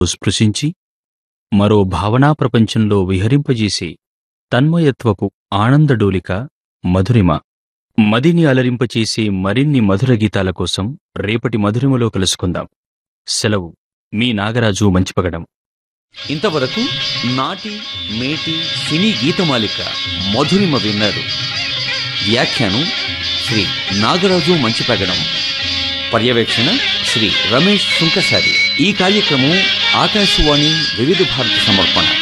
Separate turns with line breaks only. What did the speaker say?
స్పృశించి మరో భావనా ప్రపంచంలో విహరింపజేసే తన్మయత్వపు ఆనందడోలిక మధురిమ మదిని అలరింపచేసే మరిన్ని మధుర గీతాల కోసం రేపటి మధురిమలో కలుసుకుందాం సెలవు మీ నాగరాజు మంచిపగడం
ఇంతవరకు నాటి మేటి సినీ గీతమాలిక మధురిమ విన్నారు వ్యాఖ్యానం శ్రీ నాగరాజు మంచిపెగడం పర్యవేక్షణ శ్రీ రమేష్ సుంకసారి ఈ కార్యక్రమం ఆకాశవాణి వివిధ భారతి సమర్పణ